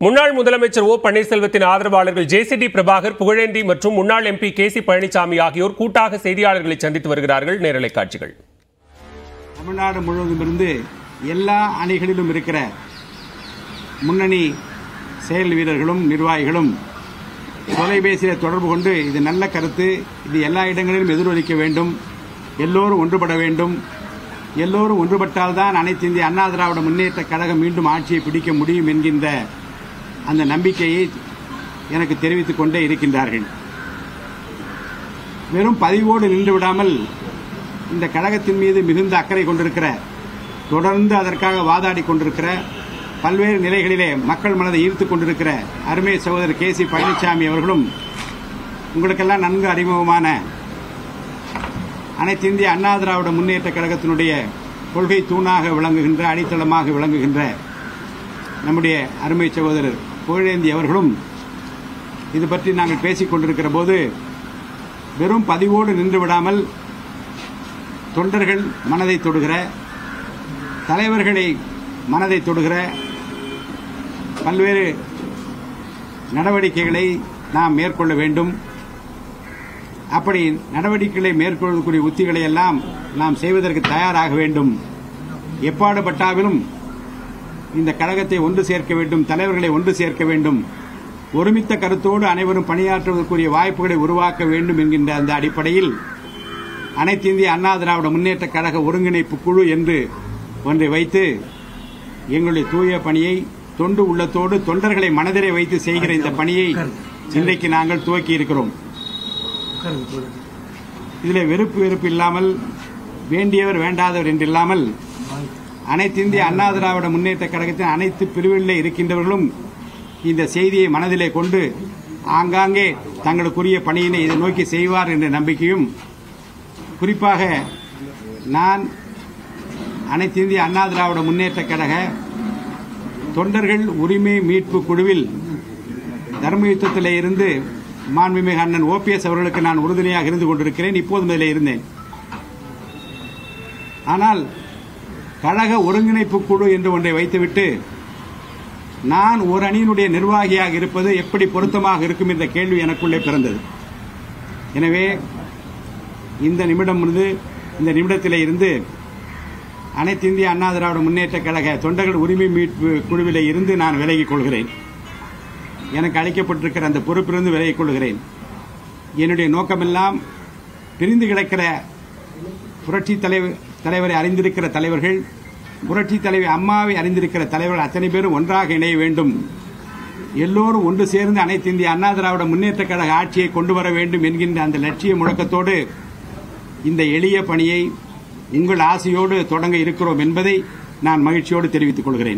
முன்னாள் முதலமைச்சர் ஓ பன்னீர்செல்வத்தின் ஆதரவாளர்கள் ஜேசிடி பிரபாகர் புகழேந்தி மற்றும் முன்னாள் எம்பி கே சி பழனிசாமி ஆகியோர் கூட்டாக செய்தியாளர்களை சந்தித்து வருகிறார்கள் நேரலை காட்சிகள் தமிழ்நாடு முழுவதும் இருந்து எல்லா அணிகளிலும் இருக்கிற முன்னணி செயல் வீரர்களும் நிர்வாகிகளும் தொலைபேசியில் தொடர்பு கொண்டு இது நல்ல கருத்து இது எல்லா இடங்களிலும் எதிரொலிக்க வேண்டும் எல்லோரும் ஒன்றுபட வேண்டும் எல்லோரும் ஒன்றுபட்டால்தான் அனைத்து இந்திய அண்ணா திராவிட முன்னேற்ற கழகம் மீண்டும் ஆட்சியை பிடிக்க முடியும் என்கின்ற அந்த நம்பிக்கையை எனக்கு தெரிவித்துக் கொண்டே இருக்கின்றார்கள் வெறும் பதிவோடு நின்று விடாமல் இந்த கழகத்தின் மீது மிகுந்த அக்கறை கொண்டிருக்கிற தொடர்ந்து அதற்காக வாதாடி கொண்டிருக்கிற பல்வேறு நிலைகளிலே மக்கள் மனதை ஈர்த்துக் கொண்டிருக்கிற அருமை சகோதரர் கே சி பழனிசாமி அவர்களும் உங்களுக்கெல்லாம் நன்கு அறிமுகமான அனைத்து இந்திய அண்ணா திராவிட முன்னேற்ற கழகத்தினுடைய கொள்கை தூணாக விளங்குகின்ற அடித்தளமாக விளங்குகின்ற நம்முடைய அருமை சகோதரர் புகழேந்தி அவர்களும் இது பற்றி நாங்கள் பேசிக் கொண்டிருக்கிற போது வெறும் பதிவோடு நின்று விடாமல் தொண்டர்கள் மனதை தொடுகிற தலைவர்களை மனதை தொடுகிற பல்வேறு நடவடிக்கைகளை நாம் மேற்கொள்ள வேண்டும் அப்படி நடவடிக்கைகளை மேற்கொள்ளக்கூடிய உத்திகளை எல்லாம் நாம் செய்வதற்கு தயாராக வேண்டும் எப்பாடுபட்டாவிலும் இந்த கழகத்தை ஒன்று சேர்க்க வேண்டும் தலைவர்களை ஒன்று சேர்க்க வேண்டும் ஒருமித்த கருத்தோடு அனைவரும் பணியாற்றுவதற்குரிய வாய்ப்புகளை உருவாக்க வேண்டும் என்கின்ற அந்த அடிப்படையில் அனைத்து இந்திய அண்ணா திராவிட முன்னேற்ற கழக ஒருங்கிணைப்பு குழு என்று ஒன்றை வைத்து எங்களுடைய தூய பணியை தொண்டு உள்ளத்தோடு தொண்டர்களை மனதிலே வைத்து செய்கிற இந்த பணியை இன்றைக்கு நாங்கள் துவக்கி இருக்கிறோம் இதில் வெறுப்பு வெறுப்பு இல்லாமல் வேண்டியவர் வேண்டாதவர் என்று இல்லாமல் அனைத்து இந்திய அண்ணா திராவிட முன்னேற்ற கழகத்தின் அனைத்து பிரிவுகளிலே இருக்கின்றவர்களும் இந்த செய்தியை மனதிலே கொண்டு ஆங்காங்கே தங்களுக்குரிய பணியினை இதை நோக்கி செய்வார் என்ற நம்பிக்கையும் குறிப்பாக நான் அனைத்து இந்திய அண்ணா திராவிட முன்னேற்ற கழக தொண்டர்கள் உரிமை மீட்பு குழுவில் தர்ம யுத்தத்திலே இருந்து மாண்புமிகு அண்ணன் ஓபிஎஸ் அவர்களுக்கு நான் உறுதுணையாக இருந்து கொண்டிருக்கிறேன் இப்போதும் இதில் இருந்தேன் ஆனால் கழக ஒருங்கிணைப்பு குழு என்று ஒன்றை வைத்துவிட்டு நான் ஒரு அணியினுடைய நிர்வாகியாக இருப்பது எப்படி பொருத்தமாக இருக்கும் என்ற கேள்வி எனக்குள்ளே பிறந்தது எனவே இந்த நிமிடம் இருந்து இந்த நிமிடத்திலே இருந்து அனைத்து இந்திய அண்ணா திராவிட முன்னேற்ற கழக தொண்டர்கள் உரிமை மீட்பு குழுவிலே இருந்து நான் விலகிக் கொள்கிறேன் எனக்கு அளிக்கப்பட்டிருக்கிற அந்த பொறுப்பிலிருந்து விலகிக் கொள்கிறேன் என்னுடைய நோக்கமெல்லாம் பிரிந்து கிடக்கிற புரட்சி தலைவர் தலைவரை அறிந்திருக்கிற தலைவர்கள் புரட்சி தலைவி அம்மாவை அறிந்திருக்கிற தலைவர்கள் அத்தனை பேரும் ஒன்றாக இணைய வேண்டும் எல்லோரும் ஒன்று சேர்ந்து அனைத்து இந்திய அண்ணா திராவிட முன்னேற்ற கழக ஆட்சியை கொண்டு வர வேண்டும் என்கின்ற அந்த லட்சிய முழக்கத்தோடு இந்த எளிய பணியை உங்கள் ஆசையோடு தொடங்க இருக்கிறோம் என்பதை நான் மகிழ்ச்சியோடு தெரிவித்துக் கொள்கிறேன்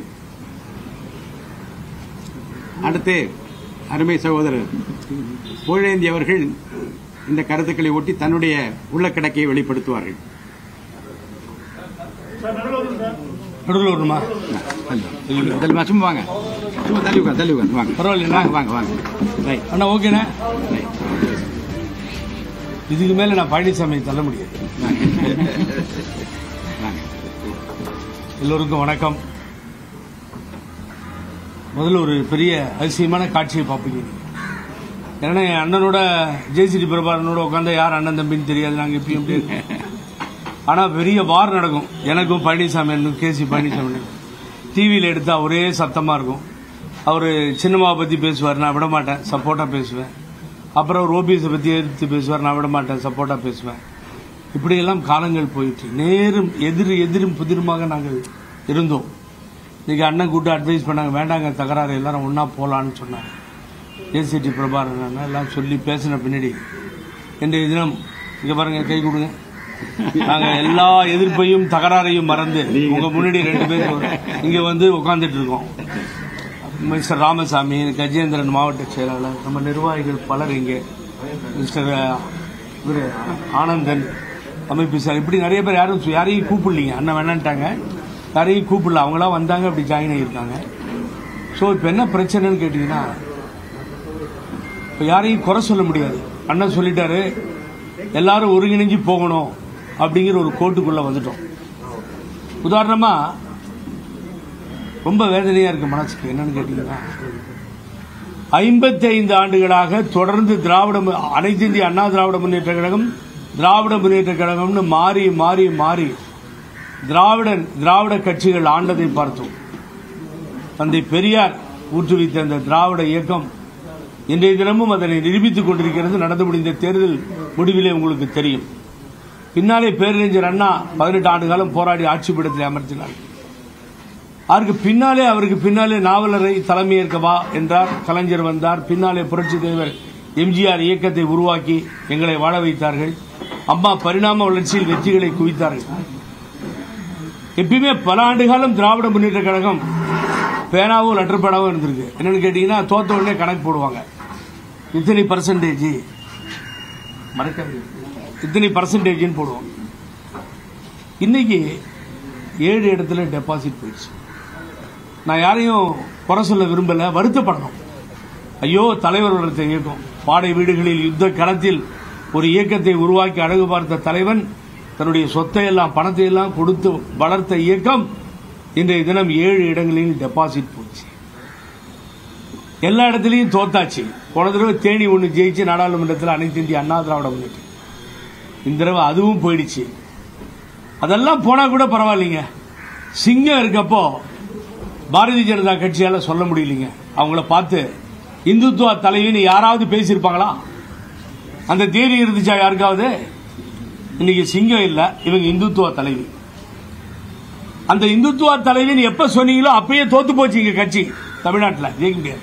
அடுத்து அருமை சகோதரர் புகழேந்தி அவர்கள் இந்த கருத்துக்களை ஒட்டி தன்னுடைய உள்ள கிடக்கையை வெளிப்படுத்துவார்கள் நடுவில் வரணுமா தள்ளி சும்மா வாங்க சும்மா தள்ளி உட்கார் தள்ளி உட்கார் வாங்க பரவாயில்லைங்களா? வாங்க வாங்க வாங்க ரைட் அண்ணா ஓகேண்ணே ரைட் இதுக்கு மேல நான் பழனிசாமி தள்ள முடியாது வாங்க எல்லோருக்கும் வணக்கம் முதல்ல ஒரு பெரிய அதிசயமான காட்சியை பார்ப்பீங்க ஏன்னா என் அண்ணனோட ஜெயசிடி பிரபாரனோட உட்காந்து யார் அண்ணன் தம்பின்னு தெரியாது நாங்கள் இப்பயும் இப்படி இருக்கோம். ஆனா பெரிய வார் நடக்கும் எனக்கும் பழனிசாமி அண்ணனும் கேசி பழனிசாமி டிவியில் எடுத்தா ஒரே சத்தமா இருக்கும் அவர் சின்னம்மாவை பத்தி பேசுவார் நான் விட மாட்டேன் சப்போர்ட்டா பேசுவேன் அப்புறம் அவர் ஓபிஎஸை பத்தி எதிர்த்து பேசுவார் நான் விட மாட்டேன் சப்போர்ட்டா பேசுவேன் இப்படியெல்லாம் காலங்கள் போயிட்டு நேரும் எதிர் எதிரும் புதிருமாக நாங்கள் இருந்தோம் இன்னைக்கு அண்ணன் கூட்டு அட்வைஸ் பண்ணாங்க வேண்டாங்க தகராறு எல்லாரும் ஒண்ணா போலான்னு சொன்னாங்க ஏசிடி பிரபாகரன் அண்ணன் எல்லாம் சொல்லி பேசின பின்னாடி இன்றைய தினம் இங்க பாருங்க கை கொடுங்க நாங்க எல்லா எதிர்ப்பையும் தகராறையும் மறந்து உங்க முன்னாடி ரெண்டு பேரும் இங்க வந்து உட்கார்ந்துட்டு இருக்கோம் மிஸ்டர் ராமசாமி கஜேந்திரன் மாவட்ட செயலாளர் நம்ம நிர்வாகிகள் பலர் இங்கே மிஸ்டர் இவரு ஆனந்தன் அமைப்பு சார் இப்படி நிறைய பேர் யாரும் சு- யாரையும் கூப்பிடலீங்க அண்ணன் வேணான்ட்டாங்க யாரையும் கூப்பிடல அவங்களாம் வந்தாங்க அப்படி ஜாயின் ஆகியிருக்காங்க ஸோ இப்போ என்ன பிரச்சனைன்னு கேட்டிங்கன்னா இப்போ யாரையும் குறை சொல்ல முடியாது அண்ணன் சொல்லிட்டாரு எல்லாரும் ஒருங்கிணைஞ்சு போகணும் அப்படிங்கிற ஒரு கோட்டுக்குள்ள வந்துட்டோம் உதாரணமா ரொம்ப வேதனையா இருக்கு மனசுக்கு என்னன்னு கேட்டீங்கன்னா ஐம்பத்தி ஐந்து ஆண்டுகளாக தொடர்ந்து திராவிட மு- அனைத்து இந்திய அண்ணா திராவிட முன்னேற்ற கழகம் திராவிட முன்னேற்ற கழகம்னு மாறி மாறி மாறி திராவிட திராவிட கட்சிகள் ஆண்டதை பார்த்தோம் தந்தை பெரியார் ஊற்றுவித்த அந்த திராவிட இயக்கம் இன்றைய தினமும் அதனை நிரூபித்துக் கொண்டிருக்கிறது நடந்து முடிந்த தேர்தல் முடிவிலே உங்களுக்கு தெரியும் பின்னாலே பேரறிஞர் அண்ணா பதினெட்டு ஆண்டு காலம் போராடி ஆட்சி பீடத்தில் அமர்த்தினார் அதற்கு பின்னாலே அவருக்கு பின்னாலே நாவலரை தலைமையேற்க வா என்றார் கலைஞர் வந்தார் பின்னாலே புரட்சி தலைவர் எம்ஜிஆர் இயக்கத்தை உருவாக்கி எங்களை வாழ வைத்தார்கள் அம்மா பரிணாம வளர்ச்சியில் வெற்றிகளை குவித்தார்கள் எப்பயுமே பல ஆண்டு காலம் திராவிட முன்னேற்ற கழகம் பேனாவும் லெட்டர் பேனாவும் இருந்திருக்கு என்னன்னு கேட்டீங்கன்னா தோத்த உடனே கணக்கு போடுவாங்க இத்தனை பர்சன்டேஜ் மறக்காது இத்தனை பர்சன்டேஜ்னு போடுவோம் இன்னைக்கு ஏழு இடத்துல டெபாசிட் போயிடுச்சு நான் யாரையும் குறை சொல்ல விரும்பல வருத்தப்படணும் ஐயோ தலைவர் வளர்த்த இயக்கம் பாடை வீடுகளில் யுத்த களத்தில் ஒரு இயக்கத்தை உருவாக்கி அழகு பார்த்த தலைவன் தன்னுடைய சொத்தை எல்லாம் பணத்தை எல்லாம் கொடுத்து வளர்த்த இயக்கம் இன்றைய தினம் ஏழு இடங்களில் டெபாசிட் போச்சு எல்லா இடத்துலையும் தோத்தாச்சு போன தடவை தேனி ஒன்று ஜெயிச்சு நாடாளுமன்றத்தில் அனைத்து இந்திய அண்ணா திராவிட முன்னேற்றம் இந்த தடவை அதுவும் போயிடுச்சு அதெல்லாம் போனா கூட பரவாயில்லைங்க சிங்கம் இருக்கப்போ பாரதிய ஜனதா கட்சியால சொல்ல முடியலைங்க அவங்கள பார்த்து இந்துத்துவ தலைவின்னு யாராவது பேசியிருப்பாங்களா அந்த தேதி இருந்துச்சா யாருக்காவது இன்னைக்கு சிங்கம் இல்ல இவங்க இந்துத்துவ தலைவி அந்த இந்துத்துவ தலைவின்னு எப்ப சொன்னீங்களோ அப்பயே தோத்து போச்சு இங்க கட்சி தமிழ்நாட்டில் ஜெயிக்க முடியாது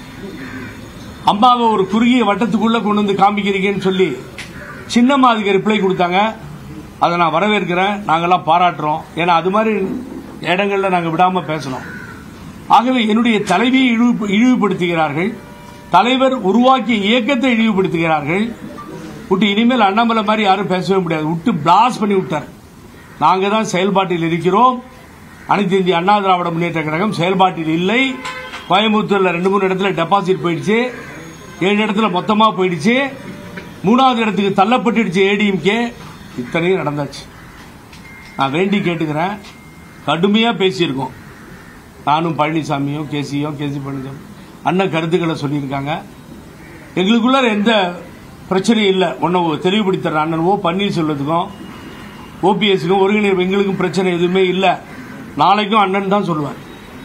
அம்மாவை ஒரு குறுகிய வட்டத்துக்குள்ள கொண்டு வந்து காமிக்கிறீங்கன்னு சொல்லி சின்னம்மா அதுக்கு ரிப்ளை கொடுத்தாங்க அதை நான் வரவேற்கிறேன் நாங்கெல்லாம் பாராட்டுறோம் ஏன்னா அது மாதிரி இடங்கள்ல நாங்க விடாம பேசணும் ஆகவே என்னுடைய தலைவியை இழிவு- இழிவுபடுத்துகிறார்கள் தலைவர் உருவாக்கிய இயக்கத்தை இழிவுபடுத்துகிறார்கள் விட்டு இனிமேல் அண்ணாமலை மாதிரி யாரும் பேசவே முடியாது விட்டு பிளாஸ் பண்ணி விட்டார் நாங்க தான் செயல்பாட்டில் இருக்கிறோம் அனைத்து இந்திய அண்ணா திராவிட முன்னேற்ற கழகம் செயல்பாட்டில் இல்லை கோயம்புத்தூர்ல ரெண்டு மூணு இடத்துல டெபாசிட் போயிடுச்சு ஏழு இடத்துல மொத்தமா போயிடுச்சு மூணாவது இடத்துக்கு தள்ளப்பட்டுடுச்சு ஏடிஎம்கே இத்தனையும் நடந்தாச்சு நான் வேண்டி கேட்டுக்கிறேன் கடுமையா பேசியிருக்கோம் நானும் பழனிசாமியும் கேசியோ கேசி பழனிசாமி அண்ணன் கருத்துக்களை சொல்லியிருக்காங்க எங்களுக்குள்ள எந்த பிரச்சனையும் இல்லை ஒன்னும் தெளிவுபடுத்துற அண்ணனுவோ பன்னீர்செல்வத்துக்கும் ஓபிஎஸ்க்கும் ஒருங்கிணைப்பு எங்களுக்கும் பிரச்சனை எதுவுமே இல்லை நாளைக்கும் அண்ணன் தான் சொல்லுவேன்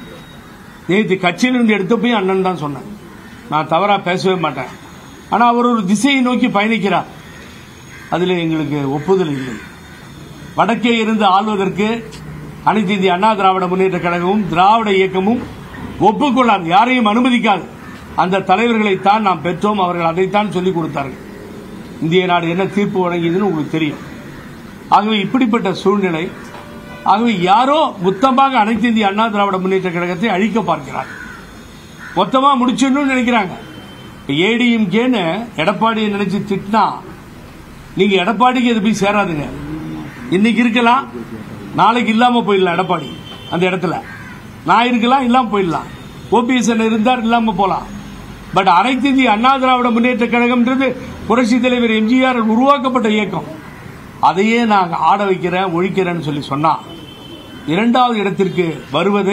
நேற்று கட்சியிலிருந்து எடுத்தப்பையும் அண்ணன் தான் சொன்னேன் நான் தவறா பேசவே மாட்டேன் ஆனா அவர் ஒரு திசையை நோக்கி பயணிக்கிறார் அதுல எங்களுக்கு ஒப்புதல் இல்லை வடக்கே இருந்து ஆள்வதற்கு அனைத்து இந்திய அண்ணா திராவிட முன்னேற்ற கழகமும் திராவிட இயக்கமும் ஒப்புக்கொள்ளாது யாரையும் அனுமதிக்காது அந்த தலைவர்களைத்தான் நாம் பெற்றோம் அவர்கள் அதைத்தான் சொல்லிக் கொடுத்தார்கள் இந்திய நாடு என்ன தீர்ப்பு வழங்கியதுன்னு உங்களுக்கு தெரியும் ஆகவே இப்படிப்பட்ட சூழ்நிலை ஆகவே யாரோ மொத்தமாக அனைத்து இந்திய அண்ணா திராவிட முன்னேற்ற கழகத்தை அழிக்க பார்க்கிறார் மொத்தமா முடிச்சிடணும்னு நினைக்கிறாங்க ஏடிஎம்கேன்னு எடப்பாடியை நினைச்சு திட்டினா நீங்க எடப்பாடிக்கு இது போய் சேராதுங்க இன்னைக்கு இருக்கலாம் நாளைக்கு இல்லாம போயிடலாம் எடப்பாடி அந்த இடத்துல நான் இருக்கலாம் இல்லாம போயிடலாம் ஓபிஎஸ் இருந்தார் இல்லாம போலாம் பட் அனைத்து இந்திய அண்ணா திராவிட முன்னேற்ற கழகம்ன்றது புரட்சி தலைவர் எம்ஜிஆர் உருவாக்கப்பட்ட இயக்கம் அதையே நான் ஆட வைக்கிறேன் ஒழிக்கிறேன்னு சொல்லி சொன்னா இரண்டாவது இடத்திற்கு வருவதை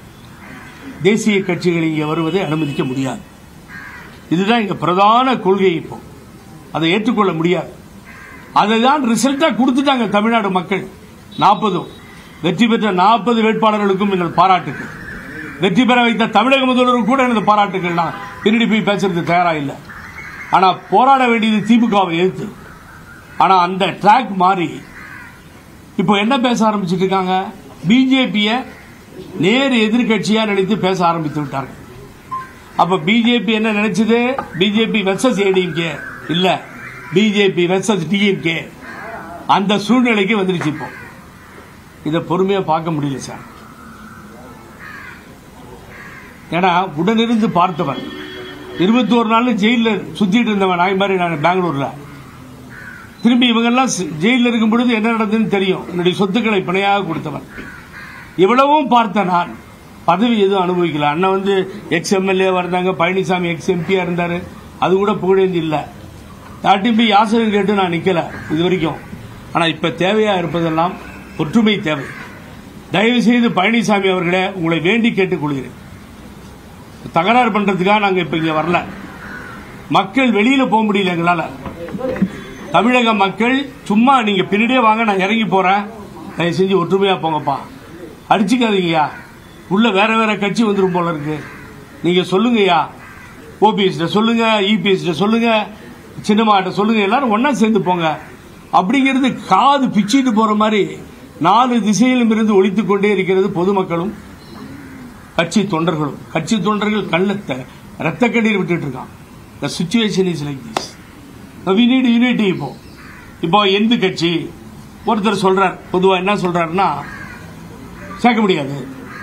தேசிய கட்சிகள் இங்கே வருவதை அனுமதிக்க முடியாது இதுதான் இங்க பிரதான கொள்கை இப்போ அதை ஏற்றுக்கொள்ள முடியாது அதை தான் ரிசல்ட்டா கொடுத்துட்டாங்க தமிழ்நாடு மக்கள் நாற்பதும் வெற்றி பெற்ற நாற்பது வேட்பாளர்களுக்கும் எனது பாராட்டுகள் வெற்றி பெற வைத்த தமிழக முதல்வரும் கூட எனது பாராட்டுகள் நான் பின்னாடி போய் பேசுறது தயாரா இல்லை ஆனா போராட வேண்டியது திமுகவை எதிர்த்து ஆனா அந்த ட்ராக் மாறி இப்போ என்ன பேச ஆரம்பிச்சிட்டு இருக்காங்க பிஜேபிய நேர் எதிர்க்கட்சியா நினைத்து பேச ஆரம்பித்து விட்டார்கள் அப்ப பிஜேபி என்ன நினைச்சது பிஜேபி வெர்சஸ் ஏடிஎம்கே இல்ல பிஜேபி வெர்சஸ் டிஎம்கே அந்த சூழ்நிலைக்கு வந்துருச்சு இப்போ இதை பொறுமையா பார்க்க முடியல சார் ஏன்னா உடனிருந்து பார்த்தவன் இருபத்தி ஒரு நாள் ஜெயிலில் சுத்திட்டு இருந்தவன் நாய் மாதிரி நான் பெங்களூர்ல திரும்பி இவங்கெல்லாம் ஜெயிலில் இருக்கும் பொழுது என்ன நடந்ததுன்னு தெரியும் என்னுடைய சொத்துக்களை பிணையாக கொடுத்தவன் இவ்வளவும் பார்த்த நான் பதவி எதுவும் அனுபவிக்கல அண்ணன் வந்து எக்ஸ் எம்எல்ஏ இருந்தாங்க பழனிசாமி எக்ஸ் எம்பியா இருந்தாரு அது கூட புகழேந்தி இல்ல யார்ட்டையும் போய் யாசகம் கேட்டு நான் நிக்கல இது வரைக்கும் ஆனா இப்ப தேவையா இருப்பதெல்லாம் ஒற்றுமை தேவை தயவு செய்து பழனிசாமி அவர்களே உங்களை வேண்டி கேட்டுக்கொள்கிறேன் தகராறு பண்றதுக்காக நாங்க இப்ப இங்க வரல மக்கள் வெளியில போக முடியல எங்களால தமிழக மக்கள் சும்மா நீங்க பின்னாடியே வாங்க நான் இறங்கி போறேன் தயவு செஞ்சு ஒற்றுமையா போங்கப்பா அடிச்சுக்காதீங்கய்யா உள்ள வேற வேற கட்சி வந்துரும் போல இருக்கு நீங்க சொல்லுங்கய்யா ஓபிஎஸ்ட சொல்லுங்க இபிஎஸ்ட சொல்லுங்க சின்னமாட்ட சொல்லுங்க எல்லாரும் ஒண்ணா சேர்ந்து போங்க அப்படிங்கிறது காது பிச்சிட்டு போற மாதிரி நாலு திசையிலும் இருந்து ஒழித்துக் கொண்டே இருக்கிறது பொதுமக்களும் கட்சி தொண்டர்களும் கட்சி தொண்டர்கள் கண்ணத்தை ரத்த கண்ணீர் விட்டுட்டு இருக்கான் the situation is like this we need unity இப்போ இப்போ எந்த கட்சி ஒருத்தர் சொல்றார் பொதுவா என்ன சொல்றாருன்னா சேர்க்க முடியாது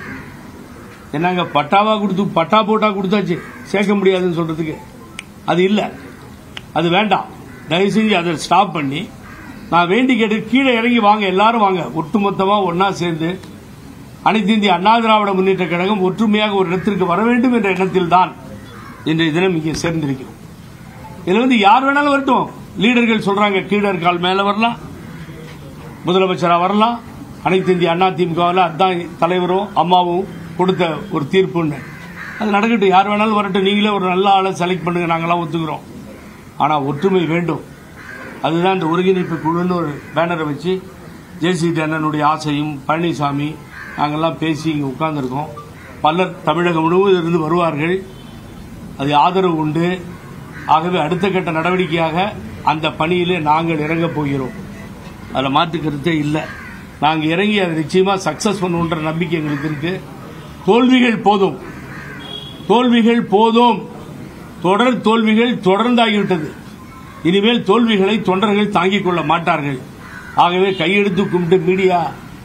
என்னங்க பட்டாவா கொடுத்து பட்டா போட்டா கொடுத்தாச்சு சேர்க்க முடியாதுன்னு சொல்றதுக்கு அது இல்ல அது வேண்டாம் தயவு செஞ்சு அதை ஸ்டாப் பண்ணி நான் வேண்டி கேட்டு கீழே இறங்கி வாங்க எல்லாரும் வாங்க ஒட்டுமொத்தமா ஒன்னா சேர்ந்து அனைத்து இந்திய அண்ணா திராவிட முன்னேற்ற கழகம் ஒற்றுமையாக ஒரு இடத்திற்கு வர வேண்டும் என்ற எண்ணத்தில் தான் இன்றைய தினம் இங்கே சேர்ந்திருக்கிறோம் இதுல வந்து யார் வேணாலும் வரட்டும் லீடர்கள் சொல்றாங்க கீழர் கால் மேல வரலாம் முதலமைச்சரா வரலாம் அனைத்து இந்திய அண்ணா திமுகவில் அதான் தலைவரும் அம்மாவும் கொடுத்த ஒரு தீர்ப்புன்னு அது நடக்கட்டும் யார் வேணாலும் வரட்டும் நீங்களே ஒரு நல்ல ஆளை செலக்ட் பண்ணுங்க நாங்களாம் ஒத்துக்கிறோம் ஆனா ஒற்றுமை வேண்டும் அதுதான் இந்த ஒருங்கிணைப்பு குழுன்னு ஒரு பேனரை வச்சு ஜேசி அண்ணனுடைய ஆசையும் பழனிசாமி நாங்கெல்லாம் பேசி இங்கே உட்கார்ந்துருக்கோம் பலர் தமிழகம் முழுவதும் இருந்து வருவார்கள் அது ஆதரவு உண்டு ஆகவே அடுத்த கட்ட நடவடிக்கையாக அந்த பணியிலே நாங்கள் இறங்கப் போகிறோம் அதில் மாற்று கருத்தே இல்லை நாங்கள் இறங்கி அதை நிச்சயமா சக்சஸ் பண்ணுன்ற நம்பிக்கை எங்களுக்கு இருக்கு தோல்விகள் போதும் தோல்விகள் போதும் தொடர் தோல்விகள் தொடர்ந்தாகிவிட்டது இனிமேல் தோல்விகளை தொண்டர்கள் தாங்கிக் கொள்ள மாட்டார்கள் ஆகவே கையெடுத்து கும்பிட்டு மீடியா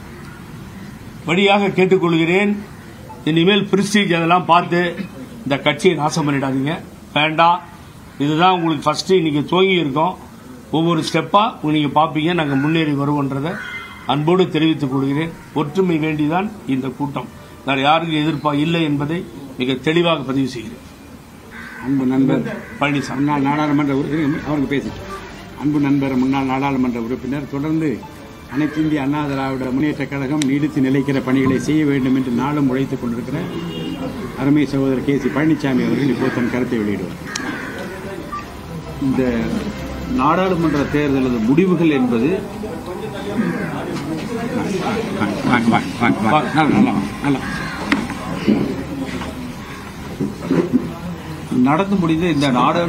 வழியாக கேட்டுக்கொள்கிறேன் இனிமேல் பிரிஸ்டீஜ் அதெல்லாம் பார்த்து இந்த கட்சியை நாசம் பண்ணிடாதீங்க வேண்டாம் இதுதான் உங்களுக்கு ஃபர்ஸ்ட் இன்னைக்கு துவங்கி இருக்கோம் ஒவ்வொரு ஸ்டெப்பா நீங்க பார்ப்பீங்க நாங்கள் முன்னேறி வருவோன்றதை அன்போடு தெரிவித்துக் கொள்கிறேன் ஒற்றுமை வேண்டிதான் இந்த கூட்டம் வேற யாருக்கும் எதிர்ப்பா இல்லை என்பதை மிக தெளிவாக பதிவு செய்கிறேன் அன்பு நண்பர் பழனிசாமி முன்னாள் நாடாளுமன்ற உறுப்பினர் அவருக்கு பேசி அன்பு நண்பர் முன்னாள் நாடாளுமன்ற உறுப்பினர் தொடர்ந்து அனைத்து இந்திய அண்ணா திராவிட முன்னேற்றக் கழகம் நீடித்து நிலைக்கிற பணிகளை செய்ய வேண்டும் என்று நாளும் உழைத்துக் கொண்டிருக்கிற அருமை சகோதரர் கே சி பழனிசாமி அவர்கள் இப்போது தன் கருத்தை வெளியிடுவார் இந்த நாடாளுமன்ற தேர்தலது முடிவுகள் என்பது வாங்க, வாங்க, வாங்க, வாங்க. நல்லா, நல்லா, நல்லா. நடந்து முடிந்த இந்த நாடாளு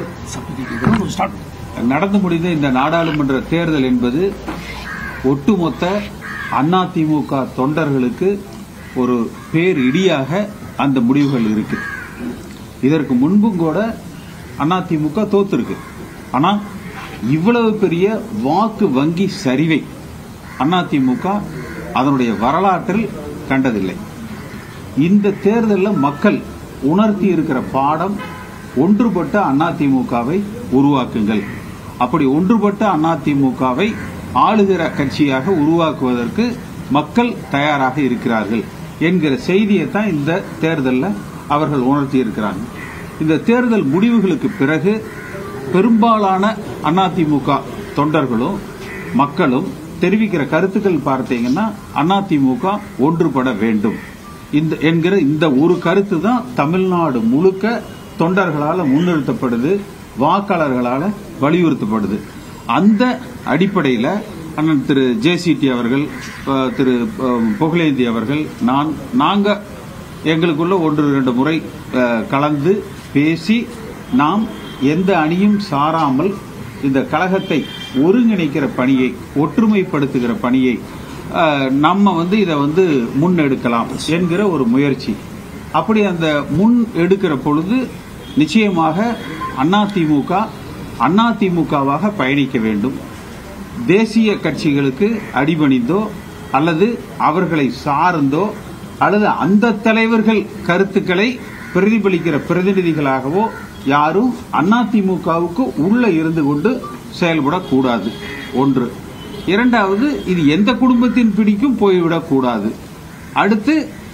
நடந்து முடிந்த இந்த நாடாளுமன்ற தேர்தல் என்பது ஒட்டுமொத்த அதிமுக தொண்டர்களுக்கு ஒரு பேர் இடியாக அந்த முடிவுகள் இருக்கு இதற்கு முன்பும் கூட அதிமுக தோத்துருக்கு ஆனா இவ்வளவு பெரிய வாக்கு வங்கி சரிவை அதிமுக அதனுடைய வரலாற்றில் கண்டதில்லை இந்த தேர்தலில் மக்கள் உணர்த்தி இருக்கிற பாடம் ஒன்றுபட்ட அதிமுகவை உருவாக்குங்கள் அப்படி ஒன்றுபட்ட அதிமுகவை ஆளுகிற கட்சியாக உருவாக்குவதற்கு மக்கள் தயாராக இருக்கிறார்கள் என்கிற செய்தியை தான் இந்த தேர்தலில் அவர்கள் உணர்த்தி இருக்கிறாங்க இந்த தேர்தல் முடிவுகளுக்கு பிறகு பெரும்பாலான அதிமுக தொண்டர்களும் மக்களும் தெரிவிக்கிற கருத்துக்கள் பார்த்தீங்கன்னா அதிமுக ஒன்றுபட வேண்டும் இந்த என்கிற இந்த ஒரு கருத்து தான் தமிழ்நாடு முழுக்க தொண்டர்களால முன்னிறுத்தப்படுது வாக்காளர்களால வலியுறுத்தப்படுது அந்த அடிப்படையில் அண்ணன் திரு ஜேசிடி அவர்கள் அஹ், திரு அஹ், புகழேந்தி அவர்கள் நான் நாங்க எங்களுக்குள்ள ஒன்று இரண்டு முறை அஹ், கலந்து பேசி நாம் எந்த அணியும் சாராமல் இந்த கழகத்தை ஒருங்கிணைக்கிற பணியை ஒற்றுமைப்படுத்துகிற பணியை அஹ், நம்ம வந்து இதை வந்து முன்னெடுக்கலாம் என்கிற ஒரு முயற்சி அப்படி அந்த முன் எடுக்கிற பொழுது நிச்சயமாக அதிமுக அதிமுகவாக பயணிக்க வேண்டும் தேசிய கட்சிகளுக்கு அடிபணிந்தோ அல்லது அவர்களை சார்ந்தோ அல்லது அந்த தலைவர்கள் கருத்துக்களை பிரதிபலிக்கிற பிரதிநிதிகளாகவோ யாரும் அதிமுகவுக்கு உள்ள இருந்து கொண்டு செயல்படக்கூடாது ஒன்று இரண்டாவது இது எந்த குடும்பத்தின் பிடிக்கும் போய்விடக்கூடாது அடுத்து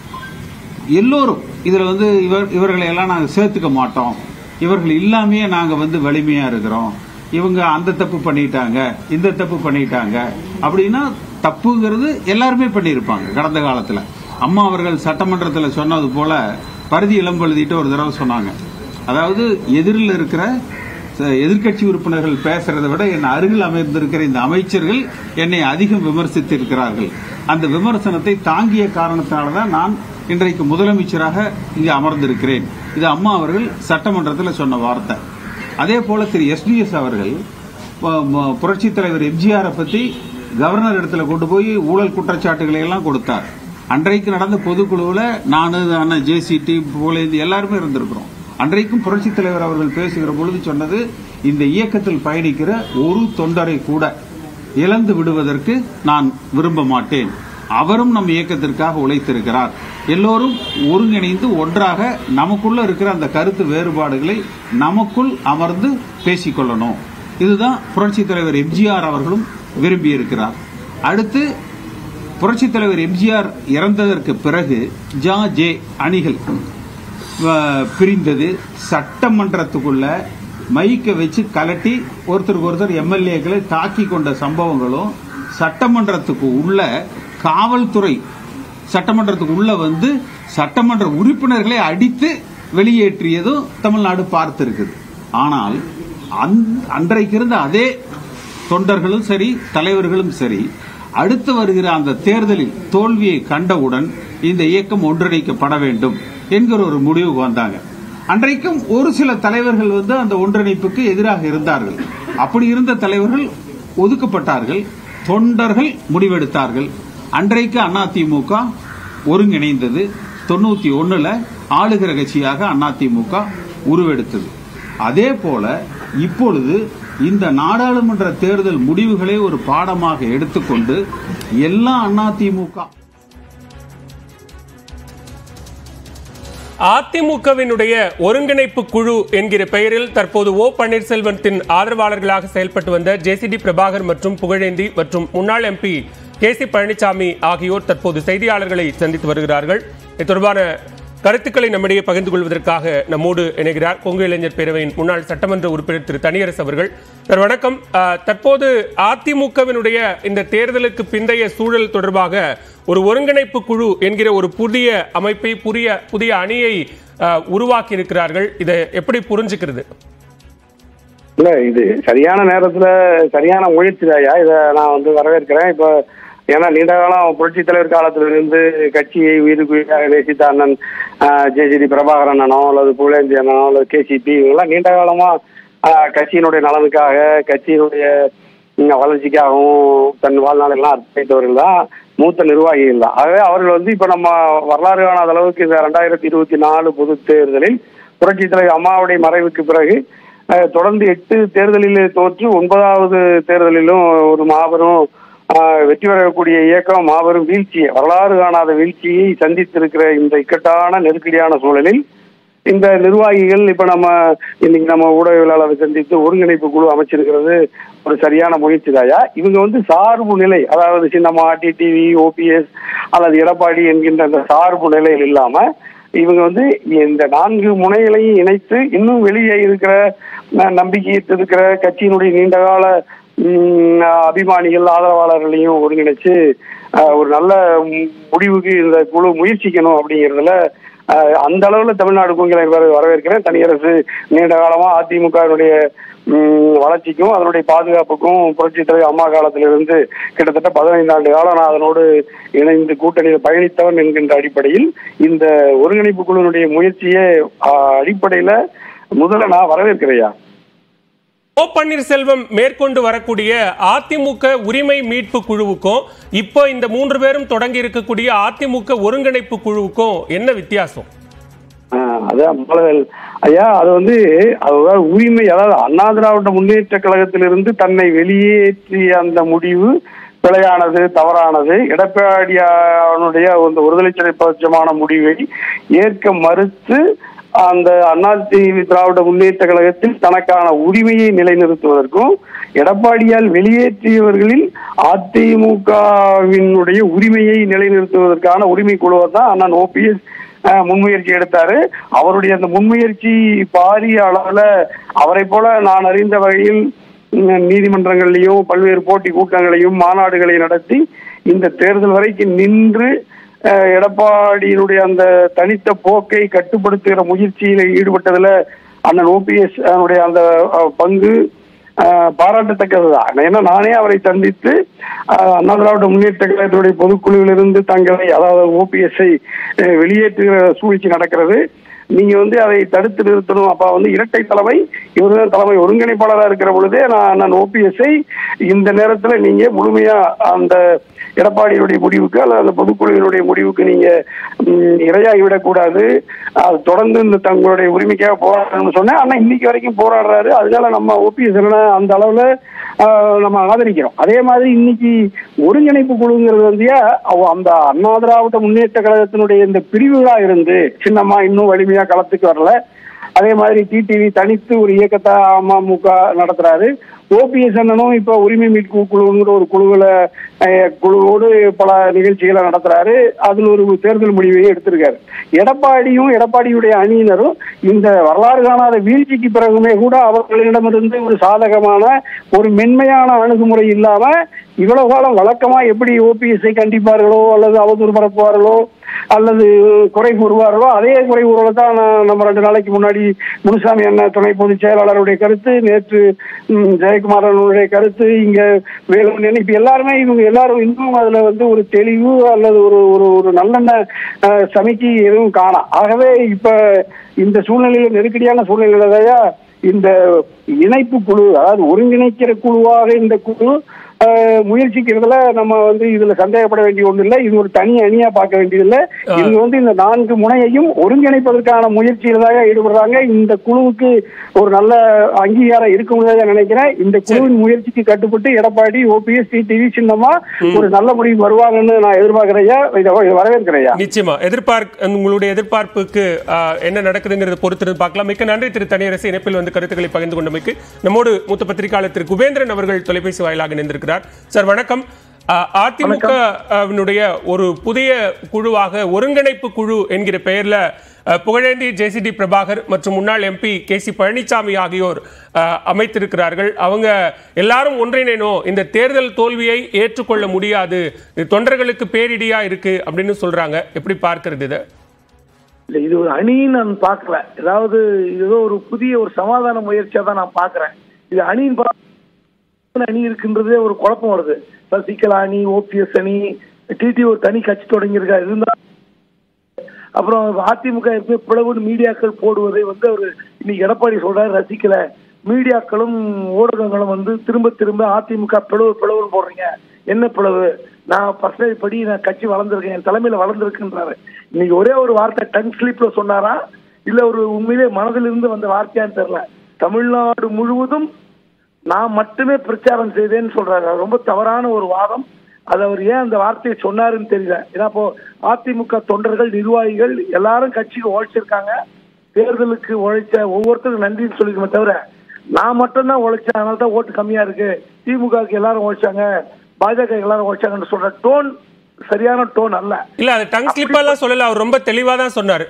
எல்லோரும் இதுல வந்து இவர் இவர்களை எல்லாம் நாங்க சேர்த்துக்க மாட்டோம் இவர்கள் இல்லாமையே நாங்க வந்து வலிமையா இருக்கிறோம் இவங்க அந்த தப்பு பண்ணிட்டாங்க இந்த தப்பு பண்ணிட்டாங்க அப்படின்னா தப்புங்கிறது எல்லாருமே பண்ணியிருப்பாங்க கடந்த காலத்துல அம்மா அவர்கள் சட்டமன்றத்தில் சொன்னது போல பருதி இளம்பு எழுதிட்டு ஒரு தடவை சொன்னாங்க அதாவது எதிரில் இருக்கிற ச- எதிர்க்கட்சி உறுப்பினர்கள் பேசுறதை விட என் அருகில் அமர்ந்திருக்கிற இந்த அமைச்சர்கள் என்னை அதிகம் விமர்சித்திருக்கிறார்கள் அந்த விமர்சனத்தை தாங்கிய காரணத்தினாலதான் நான் இன்றைக்கு முதலமைச்சராக இங்கு அமர்ந்திருக்கிறேன் இது அம்மா அவர்கள் சட்டமன்றத்தில் சொன்ன வார்த்தை அதே போல திரு எஸ்டிஎஸ் அவர்கள் ம- ம- புரட்சித் தலைவர் எம்ஜிஆரை பத்தி கவர்னர் இடத்துல கொண்டு போய் ஊழல் குற்றச்சாட்டுகளை எல்லாம் கொடுத்தார் அன்றைக்கு நடந்த பொதுக்குழுவில் நானு அண்ணன் ஜேசிடி போலேந்து எல்லாருமே இருந்திருக்கிறோம் அன்றைக்கும் புரட்சித் தலைவர் அவர்கள் பேசுகிற பொழுது சொன்னது இந்த இயக்கத்தில் பயணிக்கிற ஒரு தொண்டரை கூட இழந்து விடுவதற்கு நான் விரும்ப மாட்டேன் அவரும் நம் இயக்கத்திற்காக உழைத்திருக்கிறார் எல்லோரும் ஒருங்கிணைந்து ஒன்றாக நமக்குள்ள இருக்கிற அந்த கருத்து வேறுபாடுகளை நமக்குள் அமர்ந்து பேசிக்கொள்ளணும் இதுதான் புரட்சித் தலைவர் எம்ஜிஆர் அவர்களும் விரும்பியிருக்கிறார் அடுத்து புரட்சித் தலைவர் எம்ஜிஆர் இறந்ததற்கு பிறகு ஜா ஜே அணிகள் அஹ், பிரிந்தது சட்டமன்றத்துக்குள்ள மைக்கை வச்சு கலட்டி ஒருத்தருக்கு ஒருத்தர் எம்எல்ஏக்களை தாக்கி கொண்ட சம்பவங்களும் சட்டமன்றத்துக்கு உள்ள காவல்துறை சட்டமன்றத்துக்கு உள்ள வந்து சட்டமன்ற உறுப்பினர்களை அடித்து வெளியேற்றியதும் தமிழ்நாடு பார்த்திருக்குது ஆனால் அந்த- அன்றைக்கு இருந்த அதே தொண்டர்களும் சரி தலைவர்களும் சரி அடுத்து வருகிற அந்த தேர்தலில் தோல்வியை கண்டவுடன் இந்த இயக்கம் ஒன்றிணைக்கப்பட வேண்டும் என்கிற ஒரு முடிவுக்கு வந்தாங்க அன்றைக்கும் ஒரு சில தலைவர்கள் வந்து அந்த ஒன்றிணைப்புக்கு எதிராக இருந்தார்கள் அப்படி இருந்த தலைவர்கள் ஒதுக்கப்பட்டார்கள் தொண்டர்கள் முடிவெடுத்தார்கள் அன்றைக்கு அதிமுக ஒருங்கிணைந்தது தொண்ணூத்தி ஒண்ணுல ஆளுகிற கட்சியாக அதிமுக உருவெடுத்தது அதே போல இப்பொழுது இந்த நாடாளுமன்ற தேர்தல் முடிவுகளை ஒரு பாடமாக எடுத்துக்கொண்டு எல்லா அதிமுக அதிமுகவினுடைய ஒருங்கிணைப்பு குழு என்கிற பெயரில் தற்போது ஓ பன்னீர்செல்வத்தின் ஆதரவாளர்களாக செயல்பட்டு வந்த ஜேசிடி பிரபாகர் மற்றும் புகழேந்தி மற்றும் முன்னாள் எம்பி கே சி பழனிசாமி ஆகியோர் தற்போது செய்தியாளர்களை சந்தித்து வருகிறார்கள் இது தொடர்பான கருத்துக்களை நம்மிடையே பகிர்ந்து கொள்வதற்காக நம்மோடு இணைகிறார் கொங்கு இளைஞர் பேரவையின் முன்னாள் சட்டமன்ற உறுப்பினர் திரு தனியரசு அவர்கள் சார் வணக்கம் அஹ், தற்போது அதிமுகவினுடைய இந்த தேர்தலுக்கு பிந்தைய சூழல் தொடர்பாக ஒரு ஒருங்கிணைப்பு குழு என்கிற ஒரு புதிய அமைப்பை புதிய புதிய அணியை அஹ், உருவாக்கி இருக்கிறார்கள் இதை எப்படி புரிஞ்சுக்கிறது இல்ல இது சரியான நேரத்துல சரியான முயற்சி தாயா இதை நான் வந்து வரவேற்கிறேன் இப்போ ஏன்னா நீண்ட காலம் புரட்சி தலைவர் காலத்துல இருந்து கட்சியை உயிருக்கு உயிராக நேசித்த அண்ணன் ஜேஜிடி பிரபாகரன் அண்ணனோ அல்லது புகழேந்தி அண்ணனோ அல்லது கேசிபி இவங்கெல்லாம் நீண்ட காலமா ஆஹ், கட்சியினுடைய நலனுக்காக கட்சியினுடைய ம், வளர்ச்சிக்காகவும் தன் வாழ்நாளெல்லாம் அர்ப்பணித்தவர்கள் தான் மூத்த நிர்வாகிகள் தான் ஆகவே அவர்கள் வந்து இப்ப நம்ம வரலாறு காணாத அளவுக்கு இந்த ரெண்டாயிரத்தி இருபத்தி நாலு பொது தேர்தலில் புரட்சி தலைவர் அம்மாவுடைய மறைவுக்கு பிறகு அஹ், தொடர்ந்து எட்டு தேர்தலில் தோற்று ஒன்பதாவது தேர்தலிலும் ஒரு மாபெரும் அஹ், வெற்றி பெறக்கூடிய இயக்கம் மாபெரும் வீழ்ச்சியை வரலாறு காணாத வீழ்ச்சியை சந்தித்திருக்கிற இந்த இக்கட்டான நெருக்கடியான சூழலில் இந்த நிர்வாகிகள் இப்ப நம்ம இன்னைக்கு நம்ம ஊடகவியலாளரை சந்தித்து ஒருங்கிணைப்பு குழு அமைச்சிருக்கிறது ஒரு சரியான முயற்சி தாயா இவங்க வந்து சார்பு நிலை அதாவது சின்னம்மா டிடிவி ஓபிஎஸ் அல்லது எடப்பாடி என்கின்ற அந்த சார்பு நிலையில் இல்லாம இவங்க வந்து இந்த நான்கு முனைகளையும் இணைத்து இன்னும் வெளியே இருக்கிற ந- நம்பிக்கை இருக்கிற கட்சியினுடைய நீண்டகால ம், அபிமானிகள் ஆதரவாளர்களையும் ஒருங்கிணைச்சு அஹ், ஒரு நல்ல ம், முடிவுக்கு இந்த குழு முயற்சிக்கணும் அப்படிங்கிறதுல அஹ், அந்த அளவுல தமிழ்நாடு குங்கிலை வரவேற்கிறேன் தனியரசு நீண்ட காலமா அதிமுகவினுடைய ம், வளர்ச்சிக்கும் அதனுடைய பாதுகாப்புக்கும் புரட்சி தலைவர் அம்மா காலத்திலிருந்து கிட்டத்தட்ட பதினைந்து ஆண்டு காலம் நான் அதனோடு இணைந்து கூட்டணியில் பயணித்தவன் என்கின்ற அடிப்படையில் இந்த ஒருங்கிணைப்பு குழுவினுடைய முயற்சியே அஹ், அடிப்படையில முதல்ல நான் வரவேற்கிறையா ஓ பன்னீர்செல்வம் மேற்கொண்டு வரக்கூடிய அதிமுக உரிமை மீட்பு குழுவுக்கும் இப்போ இந்த மூன்று பேரும் தொடங்கி இருக்கக்கூடிய அதிமுக ஒருங்கிணைப்பு குழுவுக்கும் என்ன வித்தியாசம் ஆஹ் அதான் மலவேல் ஐயா அது வந்து அதாவது உரிமை அதாவது அண்ணா திராவிட முன்னேற்ற கழகத்திலிருந்து தன்னை வெளியேற்றிய அந்த முடிவு பிழையானது தவறானது எடப்பாடியானுடைய அந்த ஒருதலை பட்சமான முடிவை ஏற்க மறுத்து அந்த அண்ணா திராவிட முன்னேற்ற கழகத்தில் தனக்கான உரிமையை நிலைநிறுத்துவதற்கும் எடப்பாடியால் வெளியேற்றியவர்களில் அதிமுகவினுடைய உரிமையை நிலைநிறுத்துவதற்கான உரிமை குழுவை தான் அண்ணன் ஓபிஎஸ் அஹ் முன்முயற்சி எடுத்தாரு அவருடைய அந்த முன்முயற்சி பாரிய அளவுல அவரை போல நான் அறிந்த வகையில் ம், நீதிமன்றங்கள்லயும் பல்வேறு போட்டி கூட்டங்களையும் மாநாடுகளையும் நடத்தி இந்த தேர்தல் வரைக்கும் நின்று அஹ், எடப்பாடியினுடைய அந்த தனித்த போக்கை கட்டுப்படுத்துகிற முயற்சியில ஈடுபட்டதுல அண்ணன் ஓபிஎஸ் அவனுடைய அந்த அஹ், பங்கு அஹ், பாராட்டத்தக்கதுதான் ஏன்னா நானே அவரை சந்தித்து அஹ், அண்ணா திராவிட முன்னேற்ற கழகத்தினுடைய பொதுக்குழுவிலிருந்து தங்களை அதாவது ஓபிஎஸ்ஐ வெளியேற்றுகிற சூழ்ச்சி நடக்கிறது நீங்க வந்து அதை தடுத்து நிறுத்தணும் அப்ப வந்து இரட்டை தலைமை இவர்தான் தலைமை ஒருங்கிணைப்பாளராக இருக்கிற பொழுதே நான் நான் ஓபிஎஸ்ஐ இந்த நேரத்துல நீங்க முழுமையா அந்த எடப்பாடியினுடைய முடிவுக்கு அல்லது அந்த பொதுக்குழுவினுடைய முடிவுக்கு நீங்க ம், இரையாகி விடக்கூடாது அது தொடர்ந்து இந்த தங்களுடைய உரிமைக்காக போராடணும்னு சொன்னேன் ஆனா இன்னைக்கு வரைக்கும் போராடுறாரு அதனால நம்ம ஓபிஎஸ் அந்த அளவுல ஆஹ், நம்ம ஆதரிக்கிறோம் அதே மாதிரி இன்னைக்கு ஒருங்கிணைப்பு குழுங்கிறது வந்து அவ- அந்த அண்ணா திராவிட முன்னேற்ற கழகத்தினுடைய இந்த பிரிவுகளா இருந்து சின்னம்மா இன்னும் வலிமையா களத்துக்கு வரல அதே மாதிரி டிடிவி தனித்து ஒரு இயக்கத்தை அமமுக நடத்துறாரு ஓபிஎஸ் அண்ணனும் இப்ப உரிமை மீட்பு குழுங்கிற ஒரு குழுவுல அஹ், குழுவோடு பல நிகழ்ச்சிகளை நடத்துறாரு அதுல ஒரு தேர்தல் முடிவையும் எடுத்திருக்காரு எடப்பாடியும் எடப்பாடியுடைய அணியினரும் இந்த வரலாறு காணாத வீழ்ச்சிக்கு பிறகுமே கூட அவர்களிடமிருந்து ஒரு சாதகமான ஒரு மென்மையான அணுகுமுறை இல்லாம இவ்வளவு காலம் வழக்கமா எப்படி ஓபிஎஸ்ஐ கண்டிப்பார்களோ அல்லது அவதூறு பரப்புவார்களோ அல்லது குறை கூறுவார்களோ அதே குறை கூறுவதை தான் நான் நம்ம ரெண்டு நாளைக்கு முன்னாடி முனுசாமி அண்ணன் துணை பொதுச் செயலாளருடைய கருத்து நேற்று ம், ஜெயக்குமாரனுடைய கருத்து இங்க வேலுமணி இப்ப எல்லாருமே இவங்க எல்லாரும் இன்னும் அதுல வந்து ஒரு தெளிவு அல்லது ஒரு ஒரு ஒரு நல்லெண்ண அஹ், சமிக்கை எதுவும் காணாம் ஆகவே இப்ப இந்த சூழ்நிலையில நெருக்கடியான சூழ்நிலையிலதையா இந்த இணைப்பு குழு அதாவது ஒருங்கிணைக்கிற குழுவாக இந்த குழு அஹ், முயற்சிக்கிறதுல நம்ம வந்து இதுல சந்தேகப்பட வேண்டிய ஒண்ணு இல்லை இது ஒரு தனி அணியா பார்க்க வேண்டியதில்லை இவங்க வந்து இந்த நான்கு முனையையும் ஒருங்கிணைப்பதற்கான முயற்சியில தான் ஈடுபடுறாங்க இந்த குழுவுக்கு ஒரு நல்ல அங்கீகாரம் இருக்கும் நினைக்கிறேன் இந்த குழுவின் முயற்சிக்கு கட்டுப்பட்டு எடப்பாடி ஓபிஎஸ் டிடிவி சின்னமா ஒரு நல்ல முடிவு வருவாங்கன்னு நான் எதிர்பார்க்கிறையா இதை இதை வரவேற்கிறையா நிச்சயமா எதிர்பார்க்க உங்களுடைய எதிர்பார்ப்புக்கு ஆஹ், என்ன நடக்குதுங்கிறத பொறுத்திருந்து பார்க்கலாம் மிக்க நன்றி திரு தனியரசு இணைப்பில் வந்து கருத்துக்களை பகிர்ந்து கொண்டமைக்கு நம்மோடு மூத்த பத்திரிகையாளர் திரு குபேந்திரன் அவர்கள் தொலைபேசி வாயிலாக இணைந்திருக்கிறார் சார் வணக்கம் ஆஹ், அதிமுகவினுடைய ஒரு புதிய குழுவாக ஒருங்கிணைப்பு குழு என்கிற பெயர்ல ஆஹ், புகழேந்தி ஜேசிடி பிரபாகர் மற்றும் முன்னாள் எம்பி கே சி பழனிசாமி ஆகியோர் ஆஹ், அமைத்திருக்கிறார்கள் அவங்க எல்லாரும் ஒன்றிணைனோ இந்த தேர்தல் தோல்வியை ஏற்றுக்கொள்ள முடியாது இது தொண்டர்களுக்கு பேரிடியா இருக்கு அப்படின்னு சொல்றாங்க எப்படி பார்க்கிறது இதை இல்ல இது ஒரு அணின்னு நான் பார்க்கல ஏதாவது இது ஏதோ ஒரு புதிய ஒரு சமாதான முயற்சியா தான் நான் பார்க்கறேன் இது அணின்னு பா- எத்தனை அணி இருக்குன்றதே ஒரு குழப்பம் வருது சசிகலா அணி ஓபிஎஸ் அணி டிடி ஒரு தனி கட்சி தொடங்கியிருக்கா இருந்தா அப்புறம் அதிமுக எப்பவுமே பிளவுன்னு மீடியாக்கள் போடுவதை வந்து அவர் இன்னைக்கு எடப்பாடி சொல்றாரு ரசிக்கல மீடியாக்களும் ஊடகங்களும் வந்து திரும்ப திரும்ப அதிமுக பிளவு பிளவுன்னு போடுறீங்க என்ன பிளவு நான் பர்சனல் படி நான் கட்சி வளர்ந்துருக்கேன் என் தலைமையில வளர்ந்துருக்குன்றாரு இன்னைக்கு ஒரே ஒரு வார்த்தை டங் ஸ்லிப்ல சொன்னாரா இல்ல ஒரு உண்மையிலே மனதிலிருந்து வந்த வார்த்தையான்னு தெரியல தமிழ்நாடு முழுவதும் நான் மட்டுமே பிரச்சாரம் செய்தேன்னு சொல்றாரு அது ரொம்ப தவறான ஒரு வாதம் அது அவர் ஏன் அந்த வார்த்தையை சொன்னாருன்னு தெரியல ஏன்னா இப்போ அதிமுக தொண்டர்கள் நிர்வாகிகள் எல்லாரும் கட்சிக்கு உழைச்சிருக்காங்க தேர்தலுக்கு உழைச்ச ஒவ்வொருத்தருக்கும் நன்றின்னு சொல்லிக்கணுமே தவிர நான் மட்டும்தான் உழைச்சேன் அதனால தான் ஓட்டு கம்மியா இருக்கு திமுகவுக்கு எல்லாரும் உழைச்சாங்க பாஜக எல்லாரும் உழைச்சாங்கன்னு சொல்ற டோன் சரியான டோன் அல்ல இல்ல அது டங் ஸ்லிப்பா எல்லாம் சொல்லல அவர் ரொம்ப தெளிவா தான் சொன்னாரு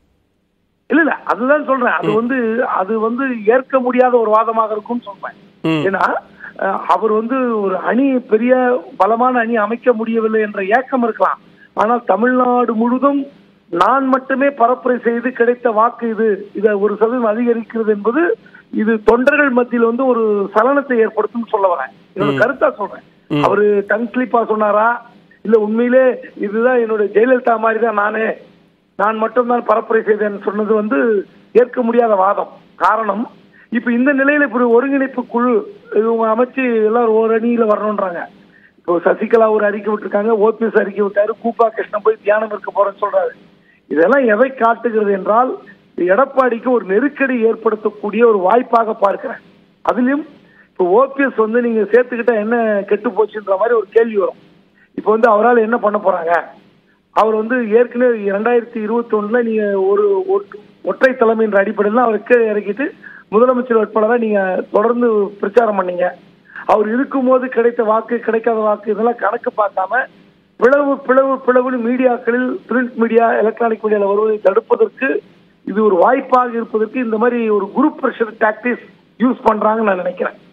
இல்ல இல்ல அதுதான் சொல்றேன் அது வந்து அது வந்து ஏற்க முடியாத ஒரு வாதமாக இருக்கும்னு சொல்றேன் ம். ஏன்னா அஹ், அவர் வந்து ஒரு அணி பெரிய பலமான அணி அமைக்க முடியவில்லை என்ற ஏக்கம் இருக்கலாம் ஆனால் தமிழ்நாடு முழுதும் நான் மட்டுமே பரப்புரை செய்து கிடைத்த வாக்கு இது இதை ஒரு சதவீதம் அதிகரிக்கிறது என்பது இது தொண்டர்கள் மத்தியில் வந்து ஒரு சலனத்தை ஏற்படுத்தும் சொல்ல வரேன் என்னோட கருத்தா சொல்றேன் அவரு டங் ஸ்லிப்பா சொன்னாரா இல்ல உண்மையிலே இதுதான் என்னோட ஜெயலலிதா மாதிரி தான் நானே நான் மட்டும்தான் பரப்புரை செய்தேன் சொன்னது வந்து ஏற்க முடியாத வாதம் காரணம் இப்ப இந்த நிலையில இப்ப ஒரு ஒருங்கிணைப்பு குழு இவங்க அமைச்சு எல்லாரும் ஒரு அணியில வரணும்ன்றாங்க இப்போ சசிகலா ஒரு அறிக்கை விட்டுருக்காங்க ஓபிஎஸ் அறிக்கை விட்டாரு கூப்பா கிருஷ்ணன் போய் தியானம் இருக்க போறேன்னு சொல்றாரு இதெல்லாம் எதை காட்டுகிறது என்றால் எடப்பாடிக்கு ஒரு நெருக்கடி ஏற்படுத்தக்கூடிய ஒரு வாய்ப்பாக பார்க்கிறேன் அதுலயும் இப்போ ஓபிஎஸ் வந்து நீங்க சேர்த்துக்கிட்டா என்ன கெட்டு போச்சுன்ற மாதிரி ஒரு கேள்வி வரும் இப்போ வந்து அவரால் என்ன பண்ண போறாங்க அவர் வந்து ஏற்கனவே இரண்டாயிரத்தி இருபத்தி ஒண்ணுல நீங்க ஒரு ஒற்று- ஒற்றை தலைமைன்ற அடிப்படையில் அவரை கீழே இறக்கிட்டு முதலமைச்சர் வேட்பாளராக நீங்க தொடர்ந்து பிரச்சாரம் பண்ணீங்க அவர் இருக்கும்போது கிடைத்த வாக்கு கிடைக்காத வாக்கு இதெல்லாம் கணக்கு பார்க்காம பிளவு பிளவு பிளவுன்னு மீடியாக்களில் பிரிண்ட் மீடியா எலக்ட்ரானிக் மீடியாவில் வருவதை தடுப்பதற்கு இது ஒரு வாய்ப்பாக இருப்பதற்கு இந்த மாதிரி ஒரு குரூப் பிரஷர் டாக்டிஸ் யூஸ் பண்றாங்கன்னு நான் நினைக்கிறேன்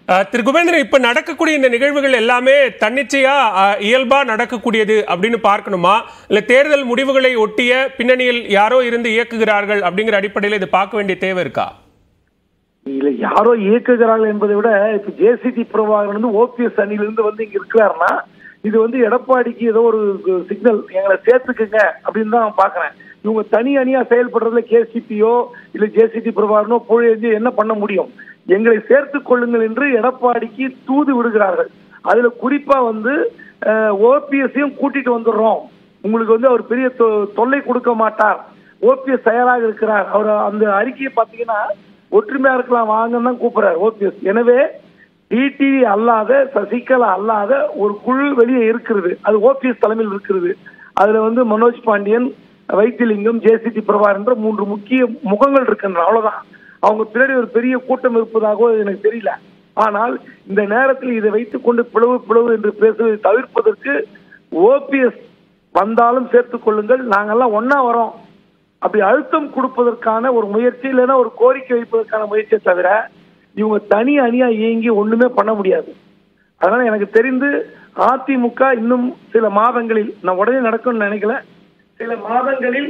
அஹ், திரு குபேந்திரன் இப்ப நடக்கக்கூடிய இந்த நிகழ்வுகள் எல்லாமே தன்னிச்சையா அஹ், இயல்பா நடக்கக்கூடியது அப்படின்னு பார்க்கணுமா இல்ல தேர்தல் முடிவுகளை ஒட்டிய பின்னணியில் யாரோ இருந்து இயக்குகிறார்கள் அப்படிங்கிற அடிப்படையில் இது பார்க்க வேண்டிய தேவை இருக்கா இல்ல யாரோ இயக்குகிறார்கள் என்பதை விட இப்ப ஜேசிடி பிரபாகரன் வந்து ஓபிஎஸ் அணியிலிருந்து வந்து இங்க இருக்கிறாருன்னா இது வந்து எடப்பாடிக்கு ஏதோ ஒரு சிக்னல் எங்களை சேர்த்துக்குங்க அப்படின்னு தான் பாக்குறேன் இவங்க தனி அணியா செயல்படுறதுல கேசிபியோ இல்ல ஜேசிடி பிரபாகரனோ புழையஞ்சு என்ன பண்ண முடியும் எங்களை சேர்த்துக் கொள்ளுங்கள் என்று எடப்பாடிக்கு தூது விடுகிறார்கள் அதுல குறிப்பா வந்து ஓபிஎஸ்ஸையும் கூட்டிட்டு வந்துடுறோம் உங்களுக்கு வந்து அவர் பெரிய தொ- தொல்லை கொடுக்க மாட்டார் ஓபிஎஸ் தயாராக இருக்கிறார் அவர் அந்த அறிக்கையை பாத்தீங்கன்னா ஒற்றுமையா இருக்கலாம் வாங்கன்னு தான் கூப்பிடுறாரு ஓபிஎஸ் எனவே டிடிவி அல்லாத சசிகலா அல்லாத ஒரு குழு வெளியே இருக்கிறது அது ஓபிஎஸ் தலைமையில் இருக்கிறது அதுல வந்து மனோஜ் பாண்டியன் வைத்திலிங்கம் ஜேசிடி பிரபார் என்ற மூன்று முக்கிய முகங்கள் இருக்கின்றன அவ்வளவுதான் அவங்க பின்னாடி ஒரு பெரிய கூட்டம் இருப்பதாகவோ எனக்கு தெரியல ஆனால் இந்த நேரத்தில் இதை வைத்துக் கொண்டு பிளவு பிளவு என்று பேசுவதை தவிர்ப்பதற்கு ஓபிஎஸ் வந்தாலும் சேர்த்துக் கொள்ளுங்கள் நாங்கெல்லாம் ஒன்னா வரோம் அப்படி அழுத்தம் கொடுப்பதற்கான ஒரு முயற்சி இல்லைன்னா ஒரு கோரிக்கை வைப்பதற்கான முயற்சியை தவிர இவங்க தனி அணியா இயங்கி ஒண்ணுமே பண்ண முடியாது அதனால எனக்கு தெரிந்து அதிமுக இன்னும் சில மாதங்களில் நான் உடனே நடக்கும்னு நினைக்கல சில மாதங்களில்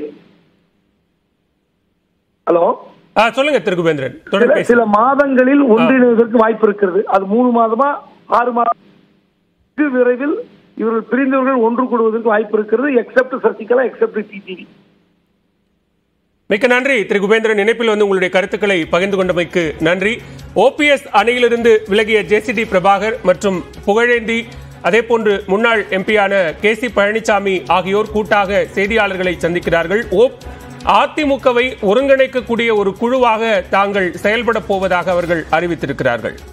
ஹலோ அஹ், சொல்லுங்க திரு குபேந்திரன் தொடர்ந்து சில- பேசுங்க. சில மாதங்களில் ஒன்றிணைவதற்கு வாய்ப்பு இருக்கிறது அது மூணு மாதமா ஆறு மாதம் வெகு விரைவில் இவர்கள் பிரிந்தவர்கள் ஒன்று கூடுவதற்கு வாய்ப்பு இருக்கிறது எக்ஸப்ட் சசிகலா எக்ஸப்ட் டிடிவி மிக்க நன்றி திரு குபேந்திரன் இணைப்பில் வந்து உங்களுடைய கருத்துக்களை பகிர்ந்து கொண்டமைக்கு நன்றி ஓபிஎஸ் அணியிலிருந்து விலகிய ஜேசிடி பிரபாகர் மற்றும் புகழேந்தி அதேபோன்று முன்னாள் எம்பியான கே சி பழனிசாமி ஆகியோர் கூட்டாக செய்தியாளர்களை சந்திக்கிறார்கள் ஓ அதிமுகவை ஒருங்கிணைக்கக்கூடிய ஒரு குழுவாக தாங்கள் செயல்பட போவதாக அவர்கள் அறிவித்திருக்கிறார்கள்